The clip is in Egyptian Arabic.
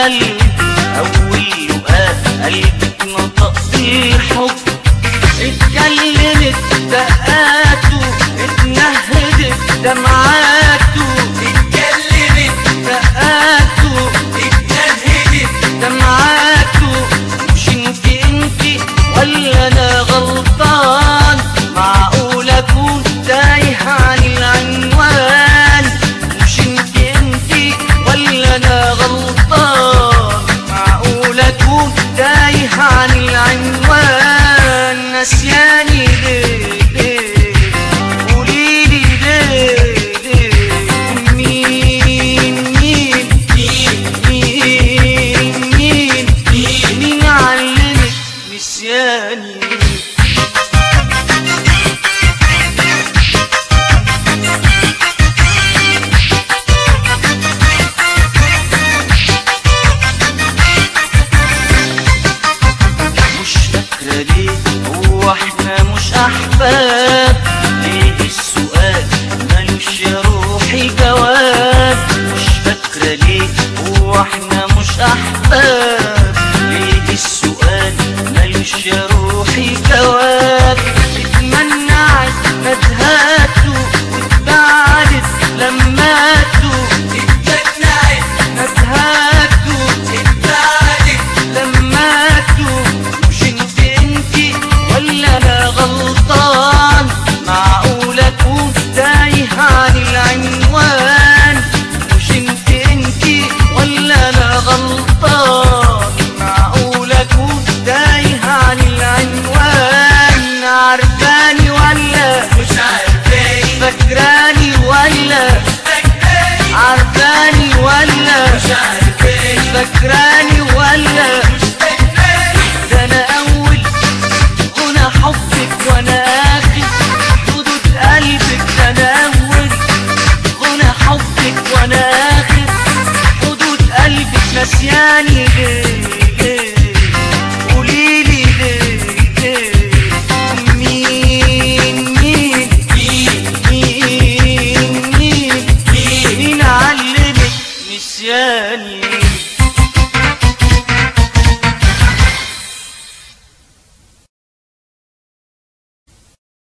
قلبي أول لقاء قلبك نطق بالحب اتكلمت دقاته اتنهدت دمعاته اتكلمت دقاته اتنهدت دمعاته مش انت انت ولا انا غلطان معقول اكون تايه عن العنوان مش انت انت ولا انا غلطان معقول اكون تايه عن العنوان نسياني ليه ليه قوليلي ليه ليه مين مين مين مين مين مين مين علمك نسياني مش فاكرة ليه هو احنا مش أحباب ليه السؤال ملوش يا روحي جواب مش فاكرة ليه هو احنا مش أحباب ليه السؤال ملوش يا روحي جواب اتمنعت ندهاته واتبعدت لماته اتجنعت ندهاته اتبعدت لماته مش انت انت ولا انا غلطان معقول اكون تايه عن العنوان مش انت انت ولا انا غلطان معقول اكون تايه عن العنوان عارفاني ولا مش عارفاني فاكراني ولا فاكراني عارفاني ولا مش عارفاني فاكراني ولا مش فاكراني ده انا اول غنى حبك وانا اخر حدود قلبك ده انا اول غنى حبك وانا اخر حدود قلبك نسياني ليه ليه قوليلي ليه ليه مين مين مين مين مين مين مين علمك نسياني